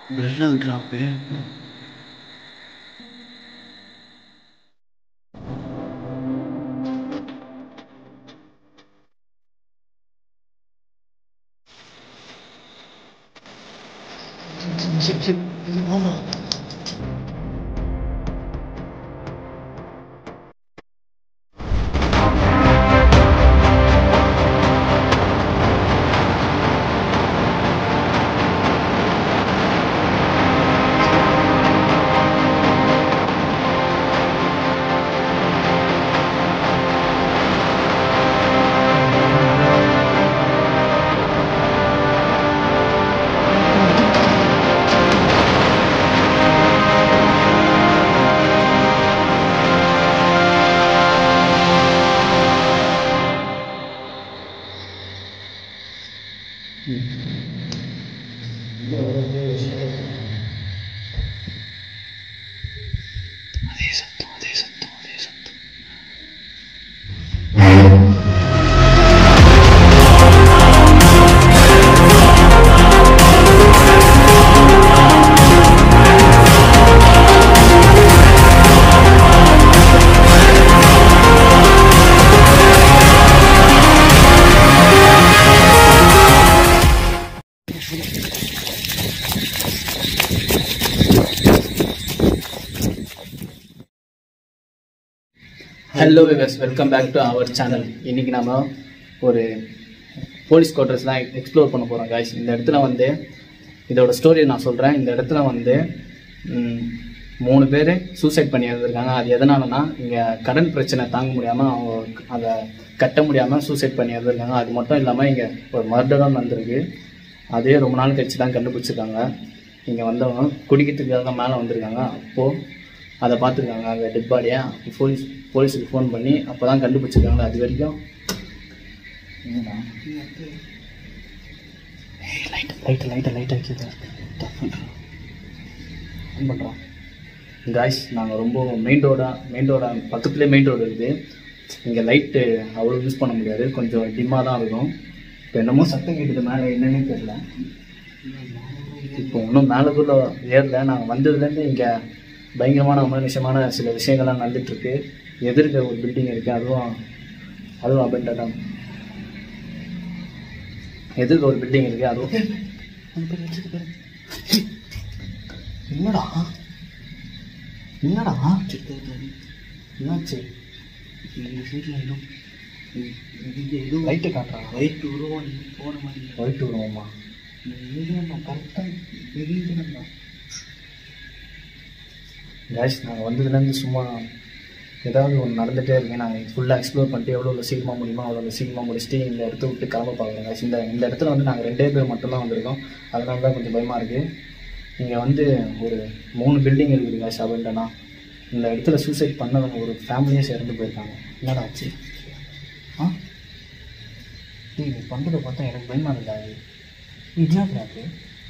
Blood ஆகுறாப்பே ஆமா அதே சத்தம் அதே சத்தம் அதே சத்தம் hello viewers welcome back to our channel இன்னைக்கு நாம ஒரு போலீஸ் குவார்ட்டர்ஸ் தான் எக்ஸ்ப்ளோர் பண்ண போகிறோம் guys இந்த இடத்துல வந்து இதோட ஸ்டோரி நான் சொல்கிறேன் இந்த இடத்துல வந்து ம், மூணு பேர் சூசைட் பண்ணி இருந்திருக்காங்க அது எதனாலனா இங்கே கடன் பிரச்சனை தாங்க முடியாமல் அவங்க அதை கட்ட முடியாமல் சூசைட் பண்ணி இருந்திருக்காங்க அது மட்டும் இல்லாமல் இங்கே ஒரு மர்டரும் வந்திருக்கு அதே ரொம்ப நாள் கழிச்சு தான் கண்டுபிடிச்சிருக்காங்க இங்கே வந்தவங்க குடிக்கிறதுக்காக மேலே வந்திருக்காங்க அப்போது அதை பார்த்துருக்காங்க அந்த டெட் பாடியை போலீஸ் போலீஸுக்கு ஃபோன் பண்ணி அப்போ தான் கண்டுபிடிச்சிருக்காங்க அது வரைக்கும் லைட் லைட் லைட் லைட் ஆக்கிது பண்ணுறோம் காய்ஸ் நாங்கள் ரொம்ப மெயின் ரோடா மெயின் ரோடா பக்கத்துலேயே மெயின் ரோடு இருக்குது இங்கே லைட்டு அவ்வளோ யூஸ் பண்ண முடியாது கொஞ்சம் டிம்மாக தான் இருக்கும் இப்போ என்னமோ சத்தம் கேட்குது மேலே என்னன்னே தெரியல இப்போ இன்னும் மேலே கூட ஏறல நாங்கள் வந்ததுலேருந்து இங்கே பயங்கரமான அமானுஷமான சில விஷயங்கள்லாம் நடந்துட்டுருக்கு எதிர்க்க ஒரு பில்டிங் இருக்குது அதுவும் அதுவும் அபெண்டட் தான் எதிர்க்க ஒரு பில்டிங் இருக்குது அதுவும் என்னடா என்னடா என்னாச்சு லைட்டு காட்டுறாங்க ஒயிட் உருவம் போன மாதிரி ஒயிட் வருவோமா கேஷ் நாங்கள் வந்ததுலேருந்து சும்மா ஏதாவது ஒன்று நடந்துகிட்டே இருக்கேன் நாங்கள் ஃபுல்லாக எக்ஸ்ப்ளோர் பண்ணிட்டு எவ்வளோ எவ்வளோ சீக்கிரமாக முடியுமோ அவ்வளோ சீக்கிரமாக முடிச்சுட்டு இந்த இடத்த விட்டு கிளம்ப பார்க்குறோம் guys. இந்த இந்த இடத்துல வந்து நாங்கள் ரெண்டே பேர் மட்டும்தான் வந்திருக்கோம் அதனால தான் கொஞ்சம் பயமாக இருக்குது இங்கே வந்து ஒரு மூணு பில்டிங் இருக்குது கேஷ் அப்படின்ட்டனா இந்த இடத்துல சூசைட் பண்ணவங்க ஒரு ஃபேமிலியே சேர்ந்து போயிருக்காங்க என்னடா ஆச்சு ஆ டேய், நீ பண்ணுறதை பார்த்தா எனக்கு பயமாக இருந்தா அது இதுதான் அது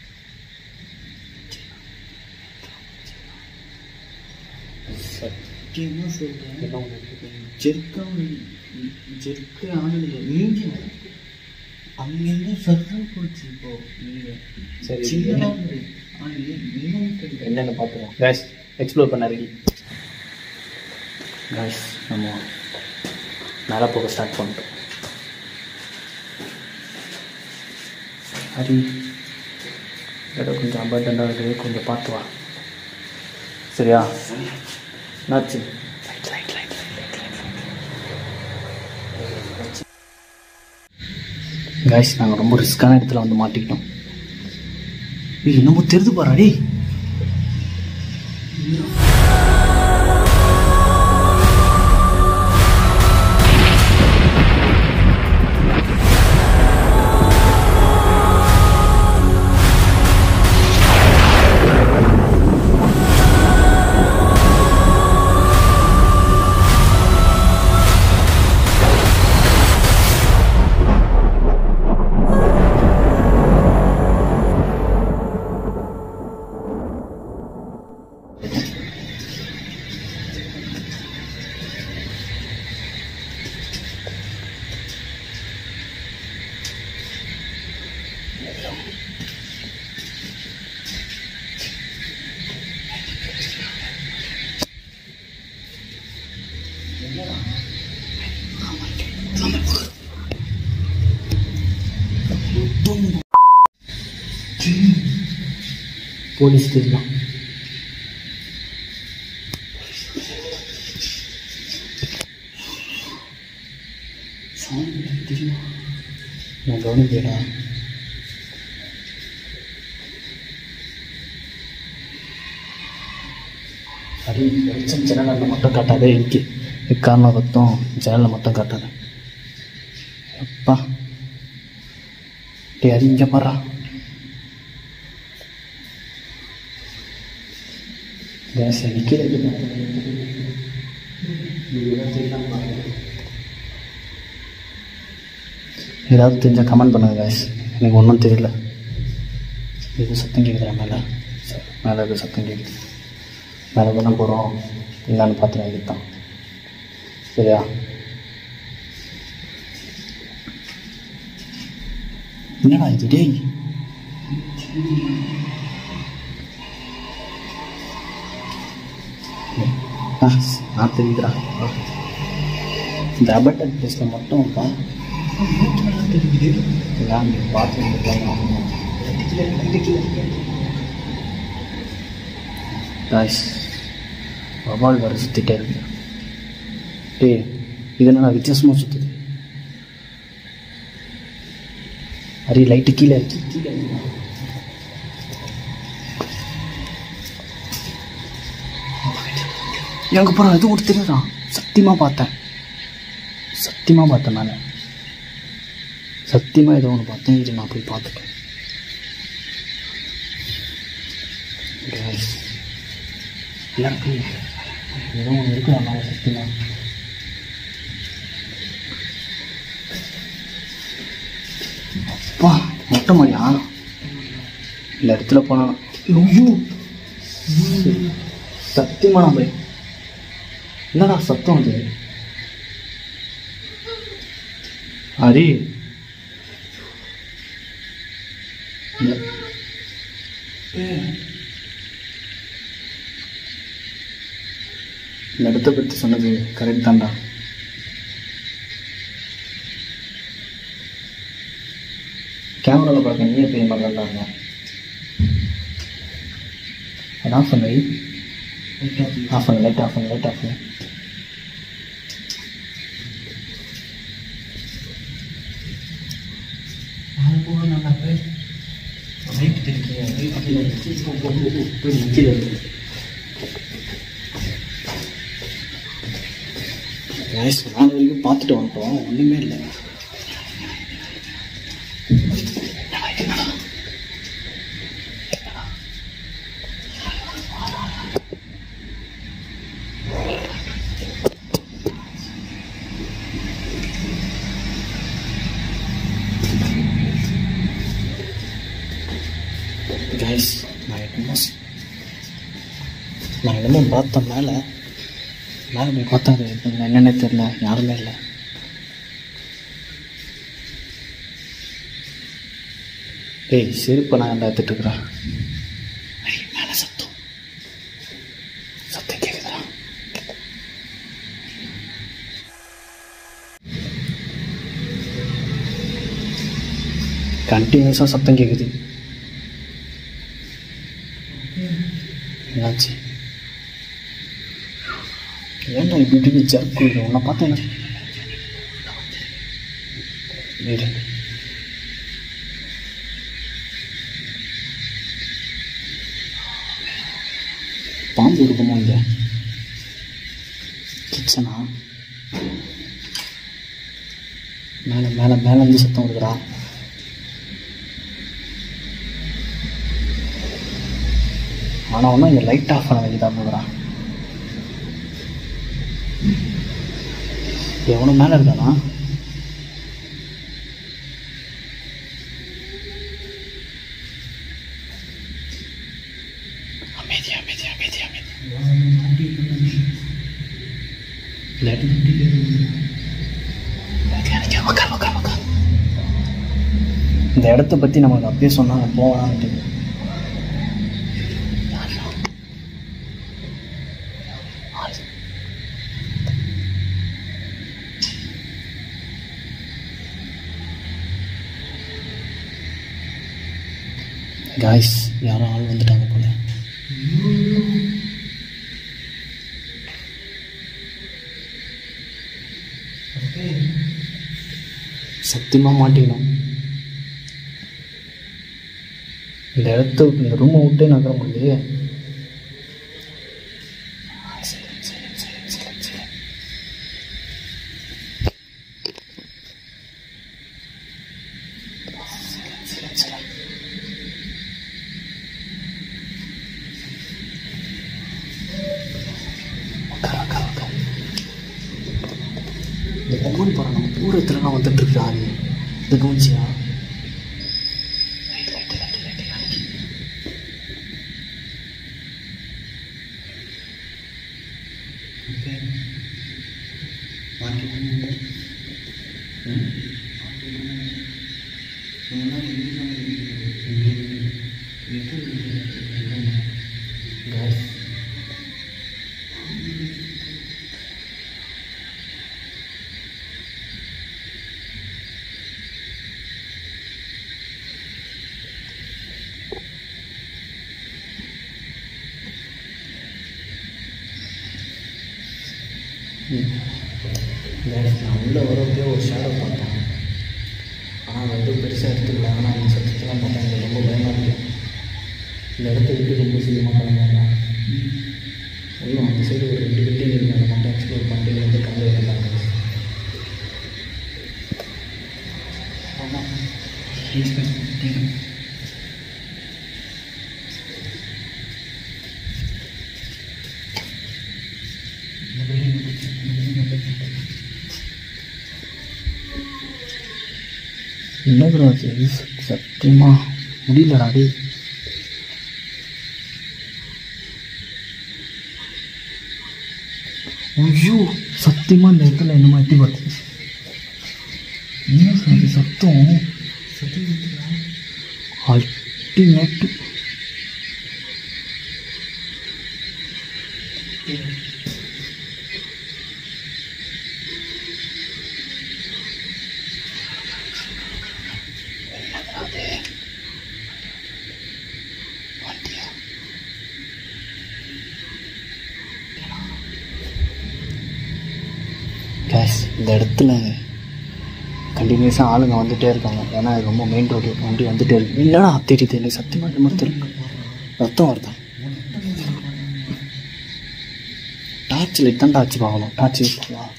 சத்தியமா சொல்றேன் என்ன ஒன்று இருக்குது ஜெர்க்கம் ஜெர்க்க ஆனதில்லை நீங்க அங்கிருந்து சத்தம் போச்சு இப்போ நீங்க சரி, சின்னதா இருந்தது ஆனா ஏன் என்னன்னு தெரியல என்னென்னு பார்த்துருவோம் கேஷ் எக்ஸ்ப்ளோர் பண்ண ரெடி கேஷ் நம்ம மேலே போக ஸ்டார்ட் பண்ணிட்டோம் ஹரி இடம் கொஞ்சம் அபண்டண்டாக இருக்குது கொஞ்சம் பார்த்து வா சரியா என்னாச்சு லைட் லைட் லைட் கைஸ் நாங்கள் ரொம்ப ரிஸ்க்கான இடத்துல வந்து மாட்டிக்கிட்டோம் ஏய் என்னமோ தெரிது பாரா டேய் போலீஸ் தெரியலாம் நான் கவனிக்கிறேன் சரி வெளிச்சம் ஜன்னலில் மட்டும் காட்டாதே இருக்கு எக்காரணம் ரத்தம் ஜன்னலில் மட்டும் காட்டாத அப்பா டே அது இங்கே பாடுறா கேஸ் நிற்கிற ஏதாவது தெரிஞ்சால் கமெண்ட் பண்ணுங்க கேஸ் எனக்கு ஒன்றும் தெரியல இது சத்தம் கேட்குதுடா மேலே சரி மேலே இது சத்தம் கேட்குது மேலே தானே போகிறோம் என்னன்னு பார்த்துட்டு இதுதான் சரியா என்னடா இது டேய் ஆ நான் தெரியுதுடா இந்த அபட்டன் பிளேஸில் மட்டும் பா எல்லாம் பார்த்து காய்ஸ் வவால் வர சுற்றிட்டே இருக்கு டேய் இது என்னடா வித்தியாசமாக சுற்றுது அரி லைட்டு கீழே இருக்கு கீழே இருக்கு. எங்க போகிறோம் எதுவும் ஒரு தெரியுதா சத்தியமாக பார்த்தேன் சத்தியமாக பார்த்தேன் நான் சத்தியமாக ஏதோ ஒன்று பார்த்தேன் இது நான் போய் பார்த்துட்டேன் Guys, எல்லாருக்கும் ஏதோ ஒன்று இருக்குடா மேலே சத்தியமாக அப்பா மொட்டை மாடியா இந்த இடத்துல போனா ஐயோ சத்தியமா நான் போய் என்னடா சத்தம் அது ஹரி இந்த- இந்த இடத்த பற்றி சொன்னது கரெக்ட் தான்டா கேமராவில் பார்க்க நீயே பெரிய மாதிரி தான் இருக்கும் அது ஆஃப் பண்ணு ஆஃப் பண்ணு லைட் ஆஃப் பண்ணு லைட் ஆஃப் பண்ணு Guys, நாலு வரைக்கும் பார்த்துட்டு வந்துட்டோம் ஒன்றுமே இல்லை கைஸ் நான் என்னமோ ஸ்- நான் என்னமோ பார்த்தேன் மேலே மேலே போய் பார்த்தா அது என்னன்னே தெரில யாருமே இல்லை ஏய் செருப்பை நான் என்ன எடுத்துட்டு இருக்கிறேன் மேலே சத்தம் சத்தம் கேட்குதுடா கண்டினியூஸாக சத்தம் கேட்குது என்னாச்சு ஏன்டா இப்படி இப்படி ஜர்க்கு உன்னை பார்த்தேன் என்ன இரு. பாம்பு இருக்குமோ இங்க கிச்சனா மேலே மேலே மேலே இருந்து சத்தம் வருதுடா ஆனால் ஒன்றும் இங்கே லைட் ஆஃப் பண்ண வேண்டியதாக இருந்ததுடா எவனும் மேலே இருக்கானா அமைதி அமைதி அமைதி அமைதி இல்லாட்டி இல்லாட்டி உக்கார் உக்கார் உக்கார் இந்த இடத்த பற்றி நமக்கு அப்படியே சொன்னாங்க போகலான்ட்டு காய்ஸ் யாரோ ஆள் வந்துட்டாங்க போல சத்தியமாக மாட்டிக்கணும் இந்த இடத்த விட்டு- இந்த ரூமை விட்டே நகர முடியலையே சரி சரி சரி சரி சரி சரி சரி உட்காரு, உட்காரு, உட்காரு. இந்த பொம்மன் படம் நம்ம தூரத்துலலாம் வந்துட்டு இருக்கு ஆளு இந்த கவனிச்சியா right right right right right Guys. நான் உள்ள வரப்பே ஒரு ஷேடோ பார்த்தேன் ஆனால் அது வந்து பெருசாக எடுத்துக்கல ஆனால் அந்த சத்தத்தெல்லாம் பார்த்தா எனக்கு ரொம்ப பயமாக இருக்கு இந்த இடத்த விட்டு ரொம்ப சீக்கிரமாக கிளம்புவாங்க இன்னும் அந்த சைடு ஒரு ரெண்டு பில்டிங் இருக்கு அதை மட்டும் எக்ஸ்ப்ளோர் பண்ணிட்டு வந்து கிளம்ப வேண்டாங்க ஆமாம் என்ன ப்ரோ அது சத்தியமா முடியலடா டேய் ஐயோ சத்தியமா இந்த இடத்துல என்ன மாட்டி பார்த்து என்ன சார் சத்தம் அல்டிமேட் கேஷ் இந்த இடத்துல கண்டினியூஸாக ஆளுங்க வந்துட்டே இருக்காங்க ஏன்னா இது ரொம்ப மெயின் ரோடு வண்டி வந்துட்டே இருக்கு இல்லைடா தெரியுது எனக்கு சத்தியமாக இது மாதிரி தெரியல ரத்தம் வருதா டார்ச் லைட் தான் டார்ச் பார்க்கணும் டார்ச் யூஸ் பண்ணலாம்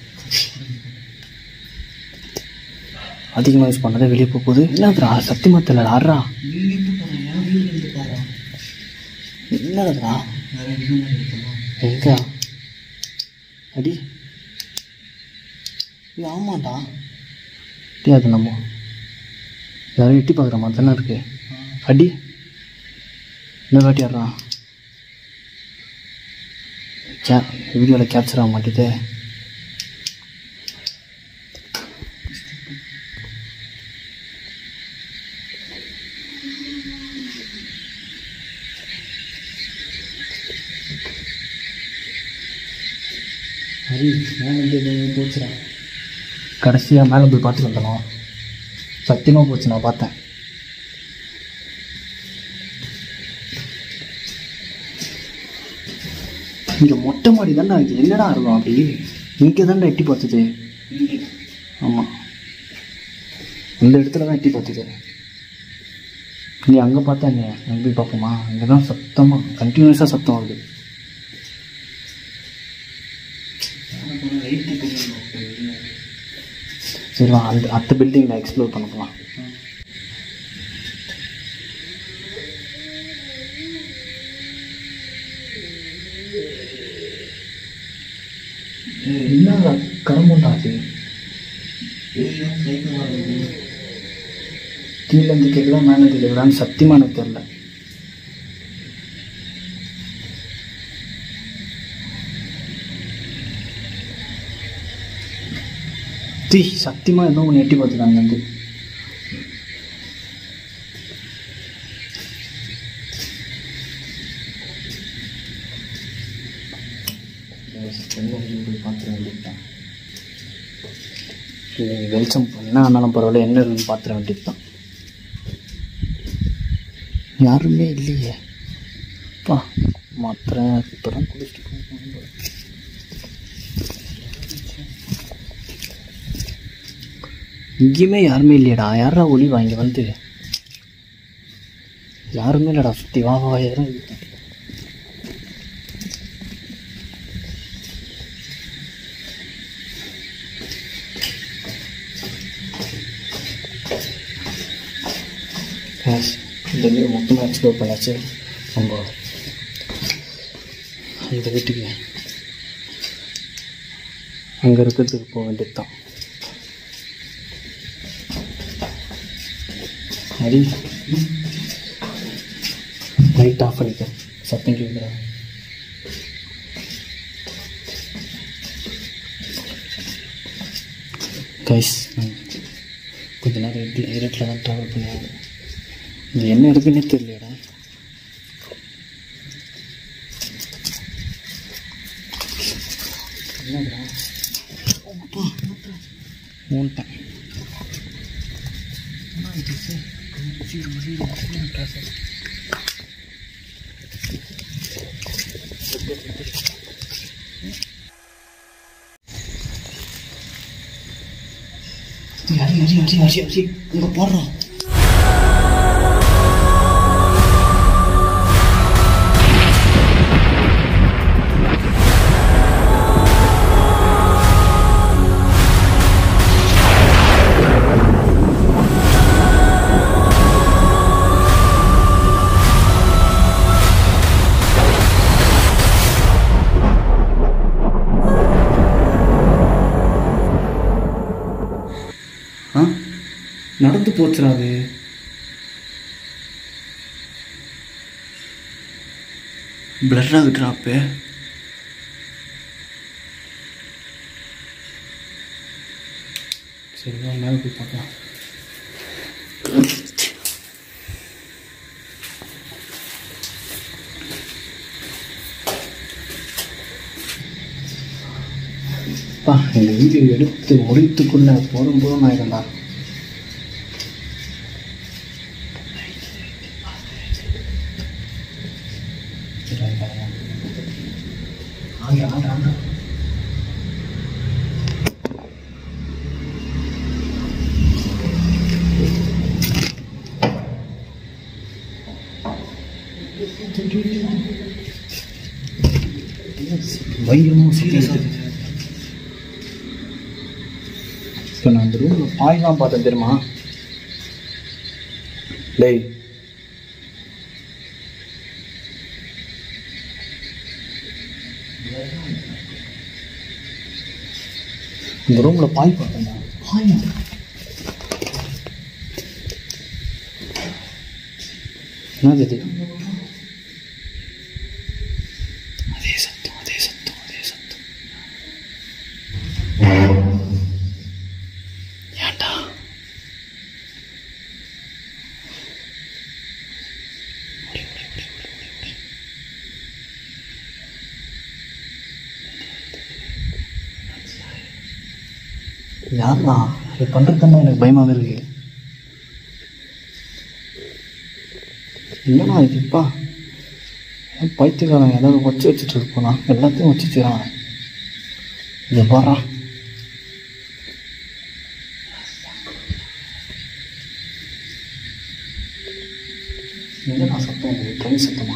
அதிகமாக யூஸ் பண்ணதே வெளியே போக போகுது என்னதுடா சத்தியமாக தெரியல ஆடுறா என்னதுடா எங்க அடி ஏய், ஆமாண்டா டே அது நம்ம யாரும் எட்டி பார்க்குற மாதிரி தானே இருக்கு அடி இன்னொரு வாட்டி ஆடுறான் கே வீடியோவில் கேப்சர் ஆக மாட்டேதே ஹரி மேலே போச்சுடா கடைசியாக மேலே போய் பார்த்துட்டு வந்தோம் சத்தியமாக போச்சு நான் பார்த்தேன் இங்கே மொட்டை மாடி தானே இது என்னடா இருக்கும் அப்படி இங்கே தானே எட்டி பார்த்தது ஆமாம் இந்த இடத்துல தான் எட்டி பார்த்தது நீ அங்கே பார்த்தா என்ன அங்கே போய் பார்ப்போமா அங்கே தான் சத்தமாக கண்டினியூஸாக சத்தம் வருது சரி வா அந்த அடுத்த பில்டிங்கில் எக்ஸ்ப்ளோர் பண்ண போகலாம் என்ன கரும்புண்டா அது கீழே இருந்து கேட்கலாம் மேலே இருந்து கேட்கலான்னு சத்தியமாக எனக்கு தெரில தீ சத்தியமாக ஏதோ ஒன்று எட்டி பார்த்துருக்காங்க வந்து போய் பார்த்துட வேண்டியதுதான் இது வெளிச்சம் என்ன ஆனாலும் பரவாயில்ல என்ன இருக்குன்னு பார்த்துட வேண்டியது தான் யாருமே இல்லையே பா மாத்திரம் இப்போ தான் குளிச்சுட்டு போகணும் போல. இங்கேயுமே யாருமே இல்லையடா யாரா ஒளி வாங்கி வந்து யாருமே இல்லைடா சுற்றி வா வா யாரும் இல்லை. Guys, இந்த வீடு மொத்தமாக எக்ஸ்ப்ளோர் பண்ணியாச்சு நம்ம அந்த வீட்டுக்கு அங்கே இருக்கிறதுக்கு போக வேண்டியது தான் ஹரி லைட் ஆஃப் பண்ணிக்க சத்தம் கேட்குறா கைஸ் கொஞ்ச நேரம் இருட்டில் இருட்டில் தான் ட்ராவல் பண்ணுவாங்க இது என்ன இருக்குன்னே தெரியலடா என்னடா அப்பா மூன்ட்டேன் அரி அரி அரி அரி அரி இங்கே போடுறோம் ஆ நடந்து போச்சுடா அது பிளர் ஆகுதுடா அப்போ சரி வா மேலே போய் பார்க்கலாம் அப்பா இந்த வீடியோ எடுத்து முடித்துக்குள்ளே போதும் போதும் ஆயிருந்தா பயங்கரமாக சீரியஸாக இப்போ நான் அந்த ரூமில் பாய்லாம் பார்த்தேன் தெரியுமா டேய் இந்த ரூமில் பாய் பார்த்தேன்டா பாயா என்னது இது அதே சத்தம் அதே சத்தம் அதே சத்தம் ஏன்டா ஓடி, ஓடி, ஓடி, ஓடி, ஓடி, ஓடி. யாருடா இது பண்ணுறது தானே எனக்கு பயமாகவே இருக்கு என்னடா இதுப்பா ஏன் பைத்தியக்காரன் ஏதாவது வச்சு வச்சுட்டு இருப்பானா எல்லாத்தையும் வச்சு வச்சுக்கிறான் இதை பாரா என்னடா சத்தம் இது ட்ரெயின் சத்தமா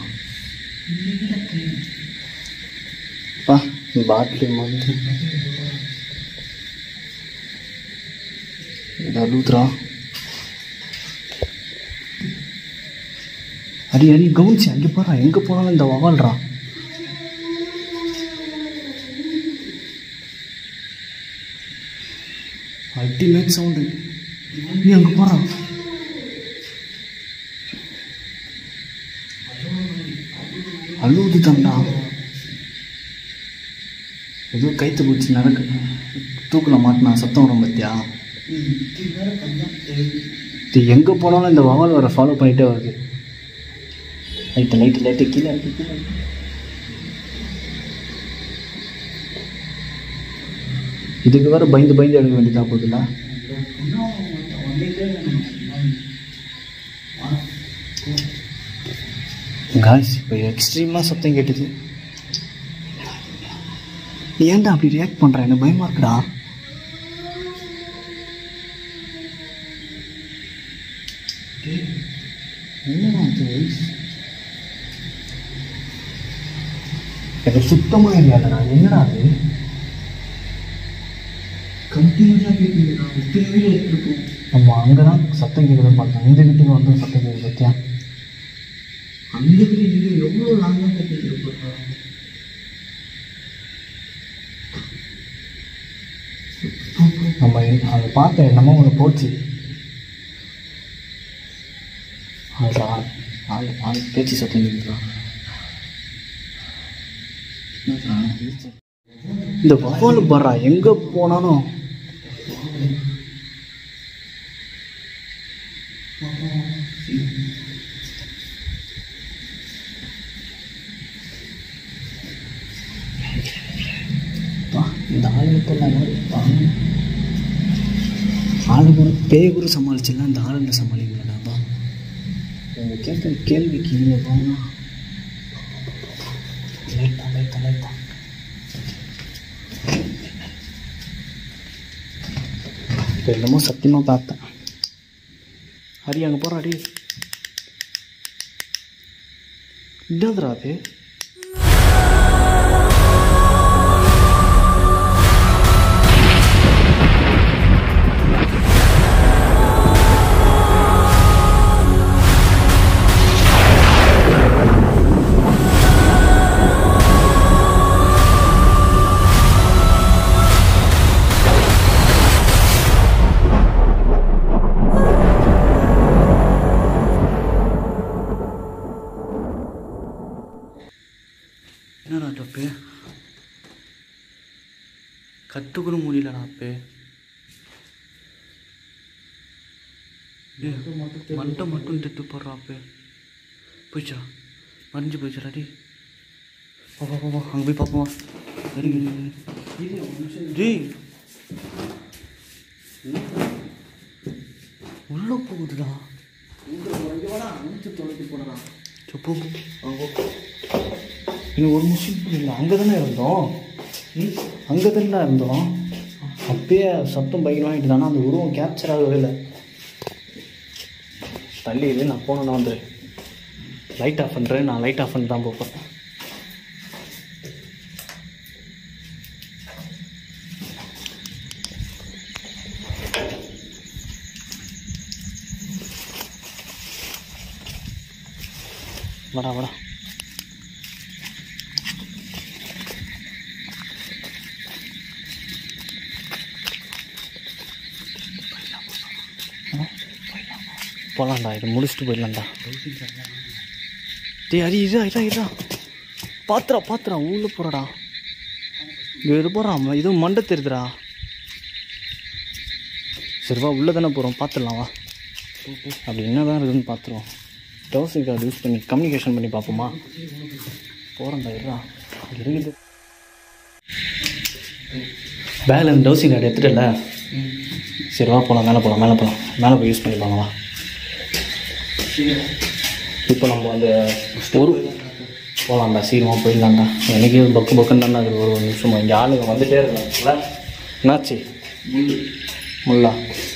பா பாட்டில் வந்து இது அழுதுரா அடி அடி கவுன்சி அங்கே போறா எங்கே போனாலும் இந்த வவால்றா அல்டிமேட் சவுண்டு நீ அங்கே போறா அழுவுது தண்டா ஏதோ கைத்து பிடிச்சி நடக்கு தூக்கில் மாட்டினா சத்தம் வரும் பார்த்தியா இது எங்கே போனாலும் இந்த வவால் வர ஃபாலோ பண்ணிகிட்டே வருது லைட்டு லைட்டு லைட்டு கீழே இருக்கு கீழே இருக்கு. இதுக்கு வேற பயந்து பயந்து எடுக்க வேண்டியதா போகுதுல்ல காய்ஸ் இப்போ எக்ஸ்ட்ரீமாக சத்தம் கேட்டுது நீ ஏன்டா அப்படி ரியாக்ட் பண்ணுற எனக்கு பயமாக இருக்குடா என்னடா இது எனக்கு சுத்தமாக இல்லையாடா என்னடா அது கண்டினியூஸாக கேட்குது நான் விட்டுவே எடுத்துருக்கோம் நம்ம அங்கே தான் சத்தம் கேட்குதுன்னு பார்த்தோம் இந்த வீட்டுக்கு வந்து சத்தம் கேட்குது பத்தியா அந்த வீடு இங்கே எவ்வளோ லாங்காக கேட்டுருக்கோம் நம்ம அதை பார்த்த என்னமோ ஒன்று போச்சு அது ஆள் ஆள் ஆள் பேச்சு சத்தம் கேட்குறான் இந்த வவ்வால் பர்றா எங்கே போனாலும் பா, இந்த ஆள் மட்டும் இல்லாமல் ஆளு கூட பேய் கூட சமாளிச்சிடலாம் இந்த ஆளுங்களை சமாளிக்கலாம்ப்பா அவங்க கேட்குற கேள்விக்கு இல்லை போனா லைட்டா லைட்டா லைட்டா இப்போ என்னமோ சத்தியமாக பார்த்தேன் ஹரி அங்கே போகிறா அடி என்னதுடா அது என்னடா தப்பு கற்றுக்கூட முடியலடா அப்பே மண்டை மட்டும் திட்டு போடுறா அப்பே போயிச்சா மறைஞ்சு போயிச்சாடா டி வா வா வா வா அங்கே போய் பார்ப்போம் வா இரு, இரு, இரு. டேய் உள்ள போகுதுடா செப்போ இன்னும் ஒரு நிமிஷம் இல்லை அங்கே தானே இருந்தோம் அங்கே தானே இருந்தோம் அப்பயே சத்தம் பயங்கரமாகிட்டு தானே அந்த உருவம் கேப்சர் ஆகவே இல்லை தள்ளி இது நான் போனேன்னா வந்து லைட் ஆஃப் பண்ணுறேன் நான் லைட் ஆஃப் பண்ணி தான் போப்பேன் வாடா வாடா போகலாம்டா இது முடிச்சுட்டு போயிடலாம்டா டேய் அடி இதா இதா இதா பாத்துறா பாத்துறா உள்ள போறடா இங்கே இது போகிறான் இது மண்டை தெரியுதுடா சரி வா உள்ளே தானே போகிறோம் பார்த்துடலாம் வா அப்படி என்ன தான் இருக்குதுன்னு பார்த்துருவோம் டவுசிங் கார்டு யூஸ் பண்ணி கம்யூனிகேஷன் பண்ணி பார்ப்போமா போகிறேன்டா இருடா இருக்குது பேல இந்த டவுசிங் கார்டு எடுத்துட்டல சரி வா போகலாம் மேலே போகலாம் மேலே போகலாம் மேலே போய் யூஸ் பண்ணிப்பாங்க வா இப்போ நம்ம அந்த ஒரு போகலாம்டா சீக்கிரமாக போயிடலாம்டா எனக்கு இது பக்கு பக்குன்னு தானே அது ஒரு நிமிஷமா இங்கே ஆளுங்க வந்துட்டே இருக்காங்கல்ல என்னாச்சு முல்லா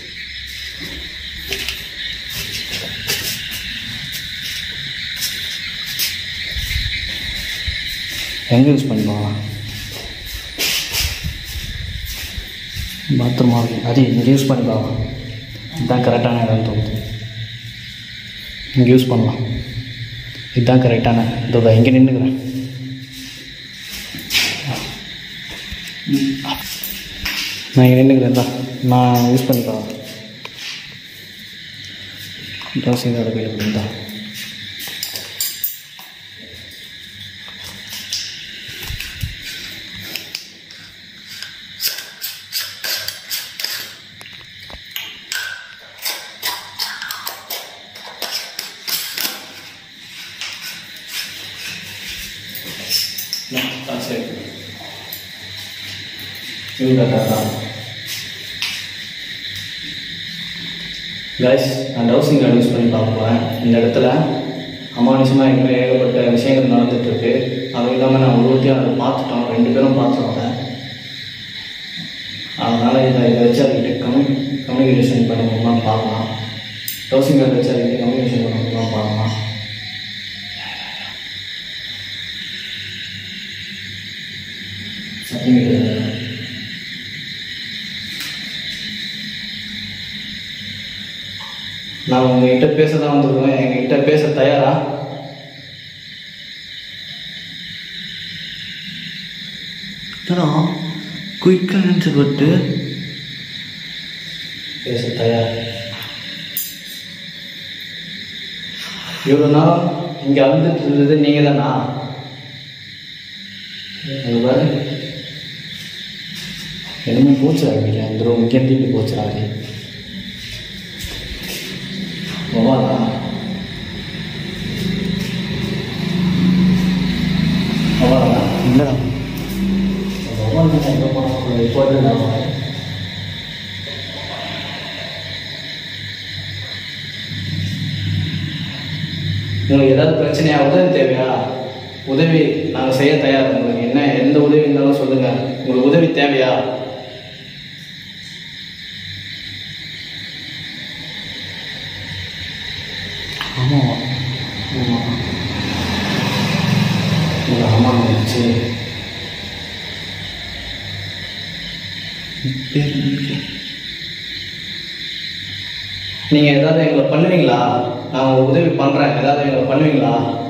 எங்கே யூஸ் பண்ணிப்பாங்களா பாத்ரூமா அது இங்கே யூஸ் பண்ணிப்பாங்க இதுதான் கரெக்டான இடம் தோணுது இங்கே யூஸ் பண்ணலாம் இதுதான் கரெக்டான இதோட இங்கே நின்றுக்கிறேன் நான் இங்கே நின்றுக்கிறேன் தான் நான் யூஸ் பண்ணிக்கலாம் ட்ரெஸ்ஸிங் கார்டு கையில் கொடுத்தா சரி கைஸ் நான் டவுசிங் கார்டு யூஸ் பண்ணி பார்க்க போகிறேன் இந்த இடத்துல அமானுஷமாக எங்கே ஏகப்பட்ட விஷயங்கள் நடந்துட்டு இருக்கு அதுவும் இல்லாமல் நான் ஒருத்தையும் அதை பார்த்துட்டோம் ரெண்டு பேரும் பார்த்தோம் அதை அதனால் இதை இதை வச்சு அதுக்கிட்ட கம்யூ கம்யூனிகேஷன் பண்ண முடியுமான்னு பார்க்கலாம் டவுசிங் கார்டு வச்சு அதுக்கிட்ட கம்யூனிகேஷன் பண்ண முடியுமா பார்க்கலாம் சர்டிஃபிகேட் நான் உங்ககிட்ட பேச தான் வந்திருக்கேன் எங்ககிட்ட பேச தயாரா என்னடா குயிக்காக ஆன்சர் பட்டு பேச தயார் இவ்வளோ நாள் இங்கே அழுந்துட்டு இருந்தது நீங்கள் தானா அது பாரு என்னமோ போச்சு ஆகிட்டு அந்த ரூம் இங்கேருந்து இப்படி போச்சு ஆகி போவாதா போவாதா இல்லைடா எங்கே போனோம் இப்போ வந்து நான் உங்களுக்கு ஏதாவது பிரச்சனையா உதவி தேவையா உதவி நாங்கள் செய்ய தயார் உங்களுக்கு என்ன எந்த உதவி இருந்தாலும் சொல்லுங்க உங்களுக்கு உதவி தேவையா ஆமாம் ஆமாம் உங்கள் அம்மா வந்துச்சு பேர் நீங்கள் ஏதாவது எங்களை பண்ணுவீங்களா நான் உங்களுக்கு உதவி பண்ணுறேன் ஏதாவது எங்களை பண்ணுவீங்களா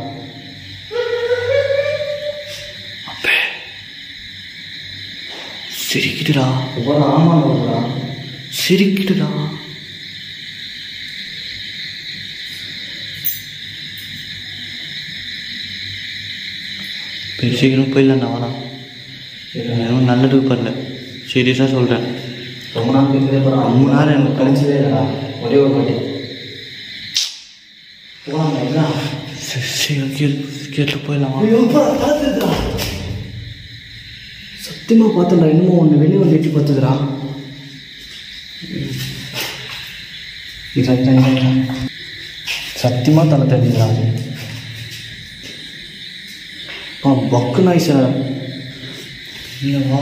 சிரிக்கிட்டுடா இப்போ ஆமாம் சொல்கிறா சிரிக்கிட்டுடா பெரிய சீக்கிரம் போயிடலாம்டா வாடா எதுவும் நல்லதுக்கு பண்ணல சீரியஸாக சொல்கிறேன் ரொம்ப நாள் பேசுதே போகிறான் ரொம்ப நாள் எனக்கு கழிச்சதே இல்லைடா ஒரே ஒரு வாட்டி போகலாம் என்ன சீக்கிரம் கேட்டு கேட்டு போயிடலாம் ஐயோ பார்த்துடா சத்தியமாக பார்த்தேன்டா இன்னமும் ஒன்று வெளியே வந்து எட்டி பார்த்துதுடா இதா இதா இதா இதா சத்தியமாக தலை தெரியுதுடா அது ஆ பக்கு நாய் சார் வா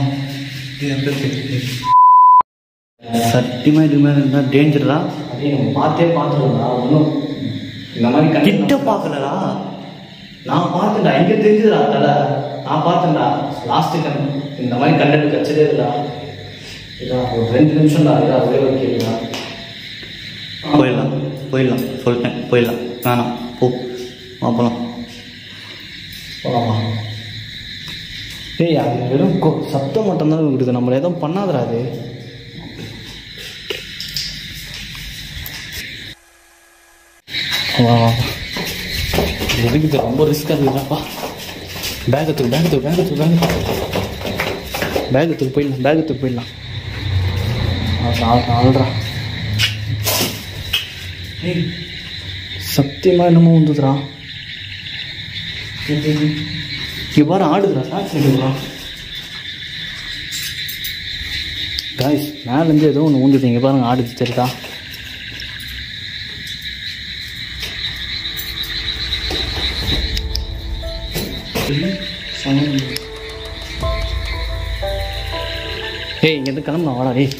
சத்தியமாக இது மேலே இருந்தால் டேஞ்சரா அதே நம்ம பார்த்தே பார்த்துருவோம்டா ஒன்றும் இந்த மாதிரி கண்டு கிட்ட பார்க்கலடா நான் பார்த்தேன்டா எங்கே தெரிஞ்சுதுடா தலை நான் பார்த்தேன்டா லாஸ்ட்டு கண் இந்த மாதிரி கண்டென்ட் கச்சதே இல்லைடா இதா ஒரு ரெண்டு நிமிஷம்டா இதா ஒரே ஒரு கேள்விடா போயிடலாம் போயிடலாம் சொல்லிட்டேன் போயிடலாம் வேணாம் போ வா போகலாம் போகலாமா ஏய் அது வெறும் கொ- சத்தம் மட்டும்தான் விடுது நம்மளை எதுவும் பண்ணாதடா அது வா வா இது எதுக்கு இது ரொம்ப ரிஸ்க்காக இருக்குதாப்பா பேகத்துக்கு பேகத்துக்கு பேகத்துக்கு பேகத்துக்கு பேகத்துக்கு போயிடலாம் பேகத்துக்கு போயிடலாம் ஆள்றா சத்தியமாக என்னமோ வந்துதுடா இங்கே பாரு ஆடுதுடா சாக்ஸ் நிற்குதுடா காய்ஸ் மேலேருந்து ஏதோ ஒன்று ஊந்துது இங்கே பாருங்க ஆடுது தெரியுதா ஏய் இங்கேருந்து கிளம்பலாம் வாடா டேய்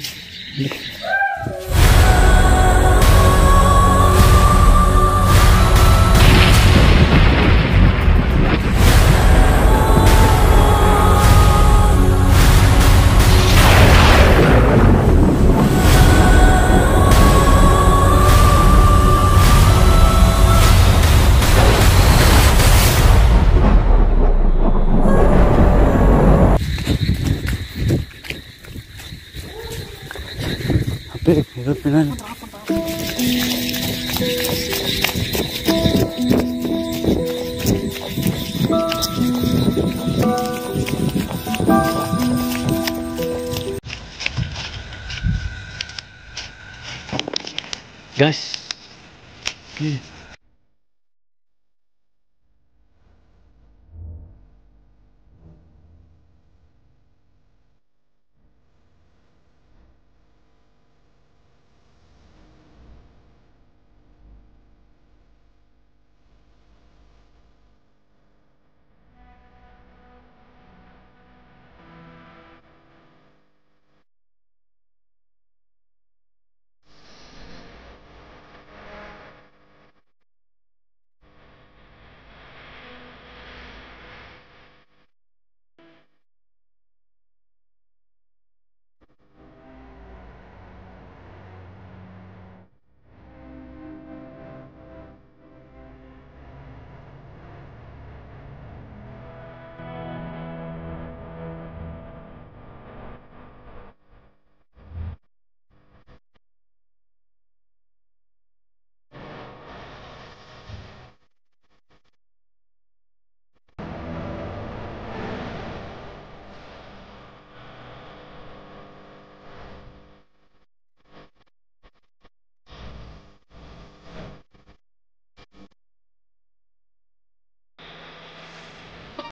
அப்படியே ஏதோ பின்னாடி காய்ஸ் ஏய்